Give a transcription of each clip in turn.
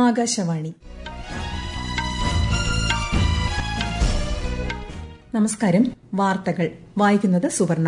ആകാശവാണി നമസ്കാരം വാർത്തകൾ വായിക്കുന്നത് സുവർണ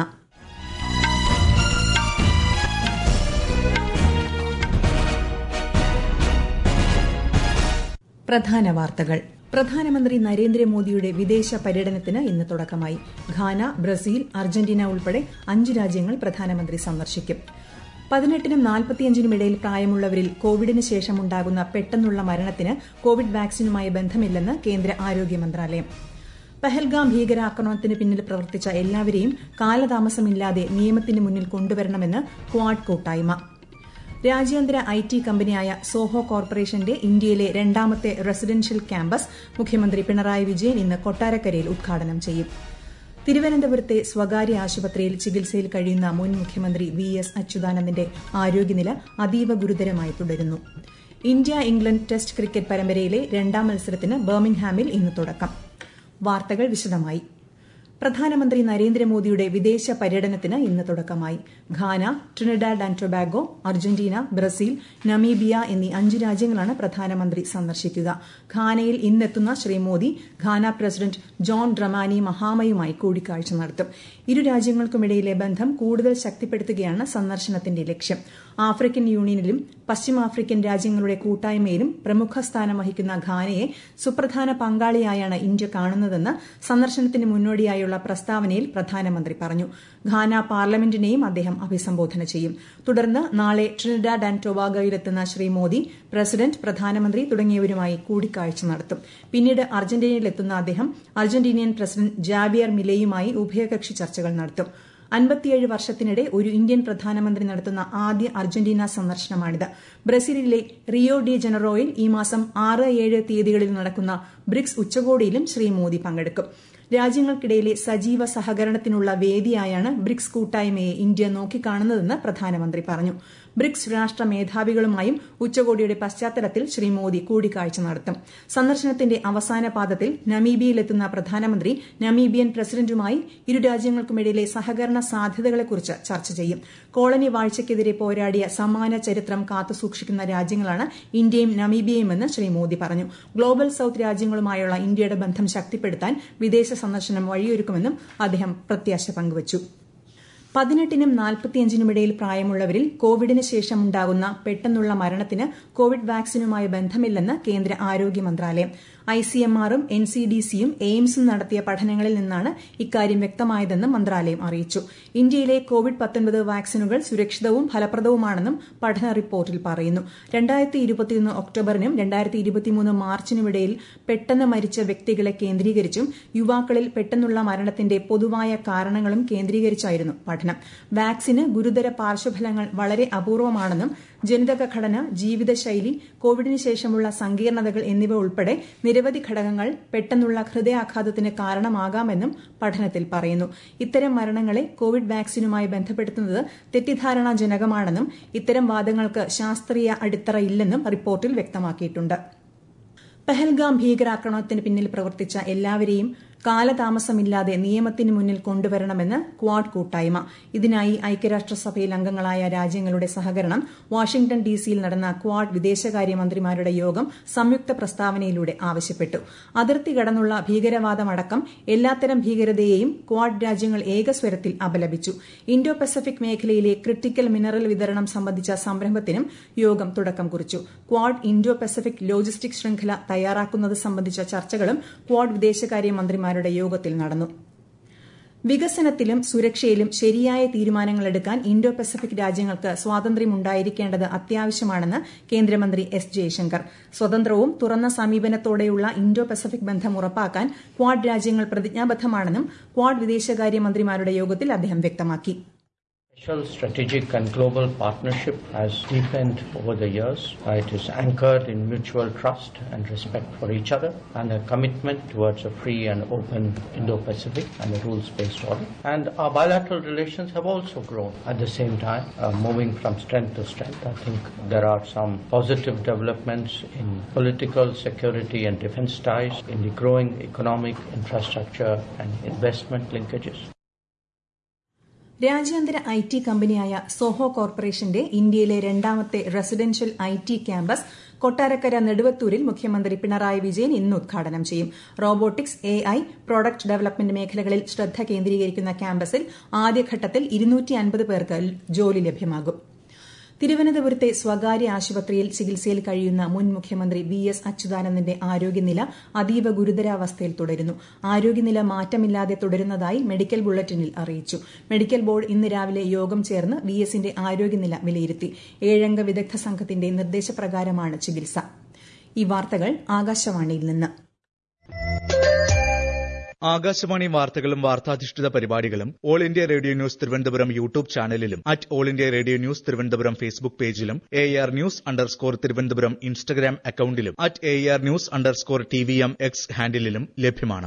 പ്രധാന വാർത്തകൾ പ്രധാനമന്ത്രി നരേന്ദ്രമോദിയുടെ വിദേശ പര്യടനത്തിന് ഇന്ന് തുടക്കമായി ഘാന ബ്രസീൽ അർജന്റീന ഉൾപ്പെടെ അഞ്ച് രാജ്യങ്ങൾ പ്രധാനമന്ത്രി സന്ദർശിക്കും പതിനെട്ടിനും നാൽപ്പത്തിയഞ്ചിനും ഇടയിൽ പ്രായമുള്ളവരിൽ കോവിഡിന് ശേഷമുണ്ടാകുന്ന പെട്ടെന്നുള്ള മരണത്തിന് കോവിഡ് വാക്സിനുമായി ബന്ധമില്ലെന്ന് കേന്ദ്ര ആരോഗ്യ മന്ത്രാലയം പഹൽഗാം ഭീകരാക്രമണത്തിന് പിന്നിൽ പ്രവർത്തിച്ച എല്ലാവരെയും കാലതാമസമില്ലാതെ നിയമത്തിന് മുന്നിൽ കൊണ്ടുവരണമെന്ന് ക്വാഡ് കൂട്ടായ്മ രാജ്യാന്തര ഐ ടി കമ്പനിയായ സോഹോ കോർപ്പറേഷന്റെ ഇന്ത്യയിലെ രണ്ടാമത്തെ റെസിഡൻഷ്യൽ ക്യാമ്പസ് മുഖ്യമന്ത്രി പിണറായി വിജയൻ ഇന്ന് കൊട്ടാരക്കരയിൽ ഉദ്ഘാടനം ചെയ്യും തിരുവനന്തപുരത്തെ സ്വകാര്യ ആശുപത്രിയിൽ ചികിത്സയിൽ കഴിയുന്ന മുൻ മുഖ്യമന്ത്രി വി എസ് അച്യുതാനന്ദന്റെ ആരോഗ്യനില അതീവ ഗുരുതരമായി തുടരുന്നു ഇന്ത്യ ഇംഗ്ലണ്ട് ടെസ്റ്റ് ക്രിക്കറ്റ് പരമ്പരയിലെ രണ്ടാം മത്സരത്തിന് ബർമിംഗ്ഹാമിൽ ഇന്ന് തുടക്കം വാർത്തകൾ വിശദമായി പ്രധാനമന്ത്രി നരേന്ദ്രമോദിയുടെ വിദേശ പര്യടനത്തിന് ഇന്ന് തുടക്കമായി Ghana Trinidad and Tobago Argentina Brazil Namibia എന്നീ അഞ്ച് രാജ്യങ്ങളാണ് പ്രധാനമന്ത്രി സന്ദർശിക്കുക ഘാനയിൽ ഇന്നെത്തുന്ന Shri Modi Ghana president John Dramani മഹാമയുമായി കൂടിക്കാഴ്ച നടത്തും ഇരു രാജ്യങ്ങൾക്കുമിടയിലെ ബന്ധം കൂടുതൽ ശക്തിപ്പെടുത്തുകയാണ് സന്ദർശനത്തിന്റെ ലക്ഷ്യം ആഫ്രിക്കൻ യൂണിയനിലും പശ്ചിമാഫ്രിക്കൻ രാജ്യങ്ങളുടെ കൂട്ടായ്മയിലും പ്രമുഖ സ്ഥാനം വഹിക്കുന്ന ഘാനയെ സുപ്രധാന പങ്കാളിയായാണ് ഇന്ത്യ കാണുന്നതെന്ന് സന്ദർശനത്തിന് മുന്നോടിയായുള്ള പ്രസ്താവനയിൽ പ്രധാനമന്ത്രി പറഞ്ഞു ഘാന പാർലമെന്റിനെയും അദ്ദേഹം അഭിസംബോധന ചെയ്യും തുടർന്ന് നാളെ ട്രിനിഡാഡ് ആൻഡ് ടൊബാഗോയിലെത്തുന്ന ശ്രീ മോദി പ്രസിഡന്റ് പ്രധാനമന്ത്രി തുടങ്ങിയവരുമായി കൂടിക്കാഴ്ച നടത്തും പിന്നീട് അർജന്റീനയിലെത്തുന്ന അദ്ദേഹം അർജന്റീനിയൻ പ്രസിഡന്റ് ജാബിയർ മിലെയുമായി ഉഭയകക്ഷി ചർച്ചകൾ നടത്തും അൻപത്തിയേഴ് വർഷത്തിനിടെ ഒരു ഇന്ത്യൻ പ്രധാനമന്ത്രി നടത്തുന്ന ആദ്യ അർജന്റീന സന്ദർശനമാണിത് ബ്രസീലിലെ റിയോ ഡി ജനറോയിൽ ഈ മാസം ആറ് ഏഴ് തീയതികളിൽ നടക്കുന്ന ബ്രിക്സ് ഉച്ചകോടിയിലും ശ്രീ മോദി പങ്കെടുക്കും രാജ്യങ്ങൾക്കിടയിലെ സജീവ സഹകരണത്തിനുള്ള വേദിയായാണ് ബ്രിക്സ് കൂട്ടായ്മയെ ഇന്ത്യ നോക്കിക്കാണുന്നതെന്ന് പ്രധാനമന്ത്രി പറഞ്ഞു ബ്രിക്സ് രാഷ്ട്ര മേധാവികളുമായും ഉച്ചകോടിയുടെ പശ്ചാത്തലത്തിൽ ശ്രീ മോദി കൂടിക്കാഴ്ച നടത്തും സന്ദർശനത്തിന്റെ അവസാന പാദത്തിൽ നമീബിയയിലെത്തുന്ന പ്രധാനമന്ത്രി നമീബിയൻ പ്രസിഡന്റുമായി ഇരു രാജ്യങ്ങൾക്കുമിടയിലെ സഹകരണ സാധ്യതകളെക്കുറിച്ച് ചർച്ച ചെയ്യും കോളനി വാഴ്ചയ്ക്കെതിരെ പോരാടിയ സമാന ചരിത്രം കാത്തുസൂക്ഷിക്കുന്ന രാജ്യങ്ങളാണ് ഇന്ത്യയും നമീബിയയുമെന്ന് ശ്രീ മോദി പറഞ്ഞു ഗ്ലോബൽ സൌത്ത് രാജ്യങ്ങളുമായുള്ള ഇന്ത്യയുടെ ബന്ധം ശക്തിപ്പെടുത്താൻ വിദേശ സന്ദർശനം വഴിയൊരുക്കുമെന്നും അദ്ദേഹം പ്രത്യാശ പങ്കുവച്ചു പതിനെട്ടിനും നാൽപ്പത്തിയഞ്ചിനും ഇടയിൽ പ്രായമുള്ളവരിൽ കോവിഡിന് ശേഷം ഉണ്ടാകുന്ന പെട്ടെന്നുള്ള മരണത്തിന് കോവിഡ് വാക്സിനുമായി ബന്ധമില്ലെന്ന് കേന്ദ്ര ആരോഗ്യ മന്ത്രാലയം ഐ സി എം ആറും എൻ സി ഡി സിയും എയിംസും നടത്തിയ പഠനങ്ങളിൽ നിന്നാണ് ഇക്കാര്യം വ്യക്തമായതെന്ന് മന്ത്രാലയം അറിയിച്ചു ഇന്ത്യയിലെ കോവിഡ് പത്തൊൻപത് വാക്സിനുകൾ സുരക്ഷിതവും ഫലപ്രദവുമാണെന്നും പഠന റിപ്പോർട്ടിൽ പറയുന്നു രണ്ടായിരത്തി ഇരുപത്തിയൊന്ന് ഒക്ടോബറിനും രണ്ടായിരത്തി ഇരുപത്തിമൂന്ന് മാർച്ചിനുമിടയിൽ പെട്ടെന്ന് മരിച്ച വ്യക്തികളെ കേന്ദ്രീകരിച്ചും യുവാക്കളിൽ പെട്ടെന്നുള്ള മരണത്തിന്റെ പൊതുവായ കാരണങ്ങളും കേന്ദ്രീകരിച്ചായിരുന്നു പഠനം വാക്സിന് ഗുരുതര പാർശ്വഫലങ്ങൾ വളരെ അപൂർവമാണെന്നും ജനിതക ഘടന ജീവിതശൈലി കോവിഡിന് ശേഷമുള്ള സങ്കീർണതകൾ എന്നിവ ഉൾപ്പെടെ നിരവധി ഘടകങ്ങൾ പെട്ടെന്നുള്ള ഹൃദയാഘാതത്തിന് കാരണമാകാമെന്നും പഠനത്തിൽ പറയുന്നു ഇത്തരം മരണങ്ങളെ കോവിഡ് വാക്സിനുമായി ബന്ധപ്പെടുത്തുന്നത് തെറ്റിദ്ധാരണാജനകമാണെന്നും ഇത്തരം വാദങ്ങൾക്ക് ശാസ്ത്രീയ അടിത്തറയില്ലെന്നും റിപ്പോർട്ടിൽ വ്യക്തമാക്കിയിട്ടുണ്ട് പഹൽഗാം ഭീകരാക്രമണത്തിന് പിന്നിൽ പ്രവർത്തിച്ച എല്ലാവരെയും കാലതാമസമില്ലാതെ നിയമത്തിന് മുന്നിൽ കൊണ്ടുവരണമെന്ന് ക്വാഡ് കൂട്ടായ്മ ഇതിനായി ഐക്യരാഷ്ട്രസഭയിൽ അംഗങ്ങളായ രാജ്യങ്ങളുടെ സഹകരണം വാഷിംഗ്ടൺ ഡിസിയിൽ നടന്ന ക്വാഡ് വിദേശകാര്യമന്ത്രിമാരുടെ യോഗം സംയുക്ത പ്രസ്താവനയിലൂടെ ആവശ്യപ്പെട്ടു അതിർത്തി കടന്നുള്ള ഭീകരവാദമടക്കം എല്ലാത്തരം ഭീകരതയെയും ക്വാഡ് രാജ്യങ്ങൾ ഏകസ്വരത്തിൽ അപലപിച്ചു ഇൻഡോ പസഫിക് മേഖലയിലെ ക്രിട്ടിക്കൽ മിനറൽ വിതരണം സംബന്ധിച്ച സംരംഭത്തിനും യോഗം തുടക്കം കുറിച്ചു ക്വാഡ് ഇൻഡോ പസഫിക് ലോജിസ്റ്റിക് ശൃംഖല തയ്യാറാക്കുന്നത് സംബന്ധിച്ച ചർച്ചകളും ക്വാഡ് വിദേശകാര്യമന്ത്രിമാർ മന്ത്രിമാരുടെ യോഗത്തിൽ നടന്നു വികസനത്തിലും സുരക്ഷയിലും ശരിയായ തീരുമാനങ്ങളെടുക്കാൻ ഇൻഡോ പസഫിക് രാജ്യങ്ങൾക്ക് സ്വാതന്ത്ര്യമുണ്ടായിരിക്കേണ്ടത് അത്യാവശ്യമാണെന്ന് കേന്ദ്രമന്ത്രി എസ് ജയശങ്കർ സ്വതന്ത്രവും തുറന്ന സമീപനത്തോടെയുള്ള ഇൻഡോ പസഫിക് ബന്ധം ഉറപ്പാക്കാൻ ക്വാഡ് രാജ്യങ്ങൾ പ്രതിജ്ഞാബദ്ധമാണെന്നും ക്വാഡ് വിദേശകാര്യമന്ത്രിമാരുടെ യോഗത്തിൽ അദ്ദേഹം വ്യക്തമാക്കി Special strategic and global partnership has deepened over the years. It is anchored in mutual trust and respect for each other and a commitment towards a free and open Indo-Pacific and a rules-based order. And our bilateral relations have also grown at the same time, uh, moving from strength to strength. I think there are some positive developments in political, security and defense ties, in the growing economic infrastructure and investment linkages. രാജ്യാന്തര I T കമ്പനിയായ Zoho കോർപ്പറേഷന്റെ ഇന്ത്യയിലെ രണ്ടാമത്തെ residential I T campus Kottarakkara നെടുവത്തൂരിൽ മുഖ്യമന്ത്രി പിണറായി വിജയൻ ഇന്ന് ഉദ്ഘാടനം ചെയ്യും robotics A I product development മേഖലകളിൽ ശ്രദ്ധ കേന്ദ്രീകരിക്കുന്ന ക്യാമ്പസിൽ ആദ്യഘട്ടത്തിൽ പേർക്ക് ജോലി ലഭ്യമാകും തിരുവനന്തപുരത്തെ സ്വകാര്യ ആശുപത്രിയിൽ ചികിത്സയിൽ കഴിയുന്ന മുൻ മുഖ്യമന്ത്രി വി എസ് അച്യുതാനന്ദന്റെ ആരോഗ്യനില അതീവ ഗുരുതരാവസ്ഥയിൽ തുടരുന്നു ആരോഗ്യനില മാറ്റമില്ലാതെ തുടരുന്നതായി മെഡിക്കൽ ബുള്ളറ്റിനിൽ അറിയിച്ചു മെഡിക്കൽ ബോർഡ് ഇന്ന് രാവിലെ യോഗം ചേർന്ന് വി എസിന്റെ ആരോഗ്യനില വിലയിരുത്തി ഏഴംഗ വിദഗ്ധ സംഘത്തിന്റെ നിർദ്ദേശപ്രകാരമാണ് ചികിത്സ ഈ വാർത്തകൾ ആകാശവാണിയിൽ നിന്ന് ആകാശവാണി വാർത്തകളും വാർത്താധിഷ്ഠിത പരിപാടികളും all India radio news Thiruvananthapuram YouTube ചാനലിലും at all India radio news Thiruvananthapuram Facebook പേജിലും A R news underscore Thiruvananthapuram Instagram അക്കൌണ്ടിലും at A R news underscore T V M X ഹാൻഡിലും ലഭ്യമാണ്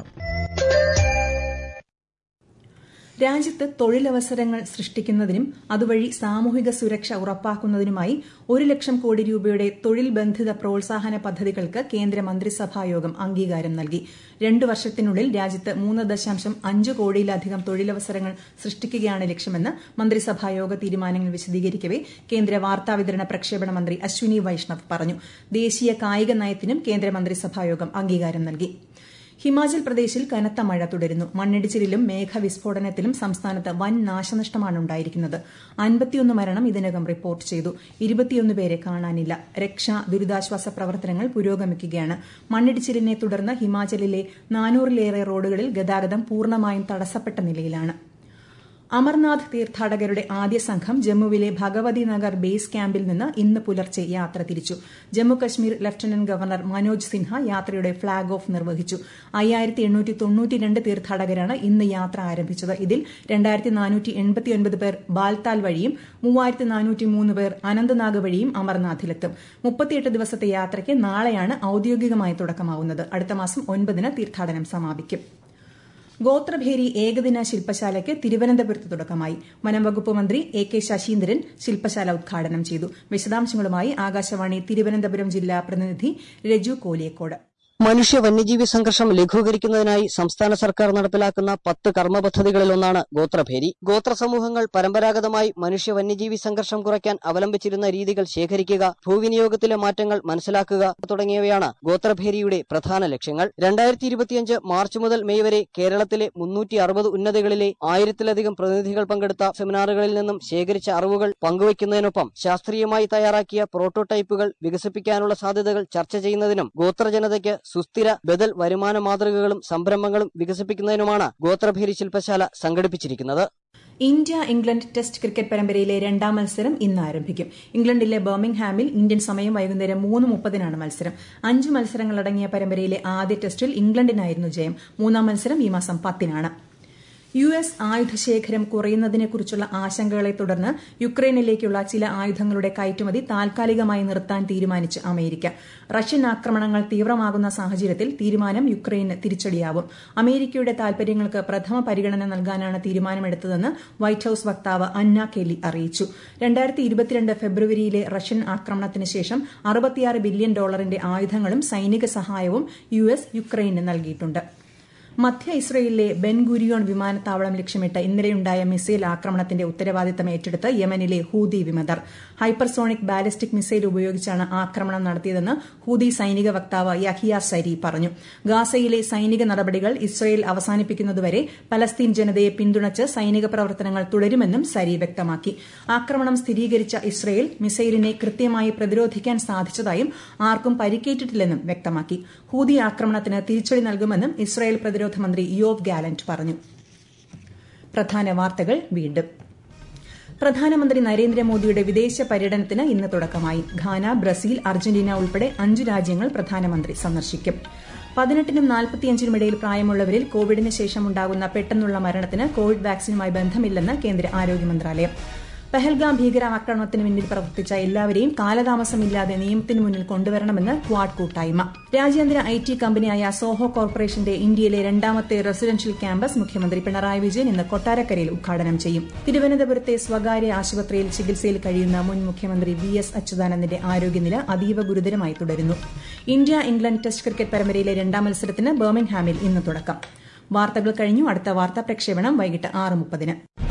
രാജ്യത്ത് തൊഴിലവസരങ്ങൾ സൃഷ്ടിക്കുന്നതിനും അതുവഴി സാമൂഹിക സുരക്ഷ ഉറപ്പാക്കുന്നതിനുമായി ഒരു ലക്ഷം കോടി രൂപയുടെ തൊഴിൽ ബന്ധിത പ്രോത്സാഹന പദ്ധതികൾക്ക് കേന്ദ്ര മന്ത്രിസഭായോഗം അംഗീകാരം നൽകി രണ്ടു വർഷത്തിനുള്ളിൽ രാജ്യത്ത് മൂന്ന് ദശാംശം അഞ്ച് കോടിയിലധികം തൊഴിലവസരങ്ങൾ സൃഷ്ടിക്കുകയാണ് ലക്ഷ്യമെന്ന് മന്ത്രിസഭായോഗ തീരുമാനങ്ങൾ വിശദീകരിക്കവെ കേന്ദ്ര വാർത്താവിതരണ പ്രക്ഷേപണ മന്ത്രി അശ്വിനി വൈഷ്ണവ് പറഞ്ഞു ദേശീയ കായിക നയത്തിനും കേന്ദ്ര മന്ത്രിസഭായോഗം അംഗീകാരം നൽകി ഹിമാചൽ പ്രദേശിൽ കനത്ത മഴ തുടരുന്നു മണ്ണിടിച്ചിലിലും മേഘവിസ്ഫോടനത്തിലും സംസ്ഥാനത്ത് വൻ നാശനഷ്ടമാണ് ഉണ്ടായിരിക്കുന്നത് അൻപത്തിയൊന്ന് മരണം ഇതിനകം റിപ്പോർട്ട് ചെയ്തു ഇരുപത്തിയൊന്ന് പേരെ കാണാനില്ല രക്ഷാ ദുരിതാശ്വാസ പ്രവർത്തനങ്ങൾ പുരോഗമിക്കുകയാണ് മണ്ണിടിച്ചിലിനെ തുടർന്ന് ഹിമാചലിലെ നാനൂറിലേറെ റോഡുകളിൽ ഗതാഗതം പൂർണ്ണമായും തടസ്സപ്പെട്ട നിലയിലാണ് അമർനാഥ് തീർത്ഥാടകരുടെ ആദ്യ സംഘം ജമ്മുവിലെ ഭഗവതി നഗർ ബേസ് ക്യാമ്പിൽ നിന്ന് ഇന്ന് പുലർച്ചെ യാത്ര തിരിച്ചു ജമ്മുകശ്മീർ ലഫ്റ്റനന്റ് ഗവർണർ മനോജ് സിൻഹ യാത്രയുടെ ഫ്ളാഗ് ഓഫ് നിർവഹിച്ചു അയ്യായിരത്തി എണ്ണൂറ്റി തൊണ്ണൂറ്റിരണ്ട് തീർത്ഥാടകരാണ് ഇന്ന് യാത്ര ആരംഭിച്ചത് ഇതിൽ രണ്ടായിരത്തി നാനൂറ്റി എൺപത്തിയൊൻപത് പേർ ബാൽത്താൽ വഴിയും മൂവായിരത്തി നാനൂറ്റി മൂന്ന് പേർ അനന്തനാഗ് വഴിയും അമർനാഥിലെത്തും മുപ്പത്തിയെട്ട് ദിവസത്തെ യാത്രയ്ക്ക് നാളെയാണ് ഔദ്യോഗികമായി തുടക്കമാവുന്നത് അടുത്ത മാസം ഒൻപതിന് തീർത്ഥാടനം സമാപിക്കും ഗോത്രഭേരി ഏകദിന ശില്പശാലയ്ക്ക് തിരുവനന്തപുരത്ത് തുടക്കമായി വനംവകുപ്പ് മന്ത്രി എ കെ ശശീന്ദ്രൻ ശില്പശാല ഉദ്ഘാടനം ചെയ്തു വിശദാംശങ്ങളുമായി ആകാശവാണി തിരുവനന്തപുരം ജില്ലാ പ്രതിനിധി രജു കോലിയക്കോട് മനുഷ്യ വന്യജീവി സംഘർഷം ലഘൂകരിക്കുന്നതിനായി സംസ്ഥാന സർക്കാർ നടപ്പിലാക്കുന്ന പത്ത് കർമ്മ പദ്ധതികളിലൊന്നാണ് ഗോത്രഭേരി ഗോത്ര സമൂഹങ്ങൾ പരമ്പരാഗതമായി മനുഷ്യ വന്യജീവി സംഘർഷം കുറയ്ക്കാൻ അവലംബിച്ചിരുന്ന രീതികൾ ശേഖരിക്കുക ഭൂവിനിയോഗത്തിലെ മാറ്റങ്ങൾ മനസ്സിലാക്കുക തുടങ്ങിയവയാണ് ഗോത്രഭേരിയുടെ പ്രധാന ലക്ഷ്യങ്ങൾ രണ്ടായിരത്തി ഇരുപത്തിയഞ്ച് മാർച്ച് മുതൽ മെയ് വരെ കേരളത്തിലെ മുന്നൂറ്റി അറുപത് ഉന്നതികളിലെ ആയിരത്തിലധികം പ്രതിനിധികൾ പങ്കെടുത്ത സെമിനാറുകളിൽ നിന്നും ശേഖരിച്ച അറിവുകൾ പങ്കുവയ്ക്കുന്നതിനൊപ്പം ശാസ്ത്രീയമായി തയ്യാറാക്കിയ പ്രോട്ടോടൈപ്പുകൾ വികസിപ്പിക്കാനുള്ള സാധ്യതകൾ ചർച്ച ചെയ്യുന്നതിനും ഗോത്രജനതയ്ക്ക് സുസ്ഥിര ബദൽ വരുമാന മാതൃകകളും സംരംഭങ്ങളും വികസിപ്പിക്കുന്നതിനുമാണ് ഗോത്രഭേരി ശില്പശാല സംഘടിപ്പിച്ചിരിക്കുന്നത് ഇന്ത്യ ഇംഗ്ലണ്ട് ടെസ്റ്റ് ക്രിക്കറ്റ് പരമ്പരയിലെ രണ്ടാം മത്സരം ഇന്ന് ആരംഭിക്കും ഇംഗ്ലണ്ടിലെ ബർമിംഗ്ഹാമിൽ ഇന്ത്യൻ സമയം വൈകുന്നേരം മൂന്ന് മുപ്പതിനാണ് മത്സരം അഞ്ച് മത്സരങ്ങളടങ്ങിയ പരമ്പരയിലെ ആദ്യ ടെസ്റ്റിൽ ഇംഗ്ലണ്ടിനായിരുന്നു ജയം മൂന്നാം മത്സരം ഈ മാസം പത്തിനാണ് യു എസ് ആയുധശേഖരം കുറയുന്നതിനെക്കുറിച്ചുള്ള ആശങ്കകളെ തുടർന്ന് യുക്രൈനിലേക്കുള്ള ചില ആയുധങ്ങളുടെ കയറ്റുമതി താൽക്കാലികമായി നിർത്താൻ തീരുമാനിച്ച് അമേരിക്ക റഷ്യൻ ആക്രമണങ്ങൾ തീവ്രമാകുന്ന സാഹചര്യത്തിൽ തീരുമാനം യുക്രൈന് തിരിച്ചടിയാവും അമേരിക്കയുടെ താൽപര്യങ്ങൾക്ക് പ്രഥമ പരിഗണന നൽകാനാണ് തീരുമാനമെടുത്തതെന്ന് വൈറ്റ് ഹൌസ് വക്താവ് അന്ന കെല്ലി അറിയിച്ചു രണ്ടായിരത്തി ഇരുപത്തിരണ്ട് ഫെബ്രുവരിയിലെ റഷ്യൻ ആക്രമണത്തിന് ശേഷം അറുപത്തിയാറ് ബില്യൺ ഡോളറിന്റെ ആയുധങ്ങളും സൈനിക സഹായവും യു എസ് യുക്രൈന് നൽകിയിട്ടുണ്ട് മധ്യ ഇസ്രയേലിലെ ബെൻഗുരിയോൺ വിമാനത്താവളം ലക്ഷ്യമിട്ട് ഇന്നലെയുണ്ടായ മിസൈൽ ആക്രമണത്തിന്റെ ഉത്തരവാദിത്തം ഏറ്റെടുത്ത് യമനിലെ ഹൂതി വിമതർ ഹൈപ്പർസോണിക് ബാലിസ്റ്റിക് മിസൈൽ ഉപയോഗിച്ചാണ് ആക്രമണം നടത്തിയതെന്ന് ഹൂതി സൈനിക വക്താവ് യഹിയ സരി പറഞ്ഞു ഗാസയിലെ സൈനിക നടപടികൾ ഇസ്രയേൽ അവസാനിപ്പിക്കുന്നതുവരെ പലസ്തീൻ ജനതയെ പിന്തുണച്ച് സൈനിക പ്രവർത്തനങ്ങൾ തുടരുമെന്നും സരി വ്യക്തമാക്കി ആക്രമണം സ്ഥിരീകരിച്ച ഇസ്രയേൽ മിസൈലിനെ കൃത്യമായി പ്രതിരോധിക്കാൻ സാധിച്ചതായും ആർക്കും പരിക്കേറ്റിട്ടില്ലെന്നും വ്യക്തമാക്കി ഹൂതി ആക്രമണത്തിന് തിരിച്ചടി നൽകുമെന്നും ഇസ്രയേൽ പ്രതിരോധ മന്ത്രി യോവ് ഗാലന്റ് പറഞ്ഞു പ്രധാന വാർത്തകൾ വീണ്ടും പ്രധാനമന്ത്രി നരേന്ദ്രമോദിയുടെ വിദേശ പര്യടനത്തിന് ഇന്ന് തുടക്കമായി ഘാന ബ്രസീൽ അർജന്റീന ഉൾപ്പെടെ അഞ്ചു രാജ്യങ്ങൾ പ്രധാനമന്ത്രി സന്ദർശിക്കും പതിനെട്ടിനും നാൽപ്പത്തിയഞ്ചിനും ഇടയിൽ പ്രായമുള്ളവരിൽ കോവിഡിന് ശേഷം ഉണ്ടാകുന്ന പെട്ടെന്നുള്ള മരണത്തിന് കോവിഡ് വാക്സിനുമായി ബന്ധമില്ലെന്ന് കേന്ദ്ര ആരോഗ്യ മന്ത്രാലയം പഹൽഗാം ഭീകരാക്രമണത്തിന് പിന്നിൽ പ്രവർത്തിച്ച എല്ലാവരെയും കാലതാമസമില്ലാതെ നിയമത്തിന് മുന്നിൽ കൊണ്ടുവരണമെന്ന് ക്വാഡ് കൂട്ടായ്മ രാജ്യാന്തര ഐ ടി കമ്പനിയായ സോഹോ കോർപ്പറേഷന്റെ ഇന്ത്യയിലെ രണ്ടാമത്തെ റെസിഡൻഷ്യൽ ക്യാമ്പസ് മുഖ്യമന്ത്രി പിണറായി വിജയൻ ഇന്ന് കൊട്ടാരക്കരയിൽ ഉദ്ഘാടനം ചെയ്യും തിരുവനന്തപുരത്തെ സ്വകാര്യ ആശുപത്രിയിൽ ചികിത്സയിൽ കഴിയുന്ന മുൻ മുഖ്യമന്ത്രി വി എസ് അച്യുതാനന്ദന്റെ ആരോഗ്യനില അതീവ ഗുരുതരമായി തുടരുന്നു ഇന്ത്യ ഇംഗ്ലണ്ട് ടെസ്റ്റ് ക്രിക്കറ്റ് പരമ്പരയിലെ രണ്ടാം മത്സരത്തിന് ബർമിംഗ്ഹാമിൽ ഇന്ന് തുടക്കം വാർത്തകൾ കഴിഞ്ഞു അടുത്ത വാർത്താ പ്രക്ഷേപണം വൈകിട്ട് ആറ് മുപ്പതിന്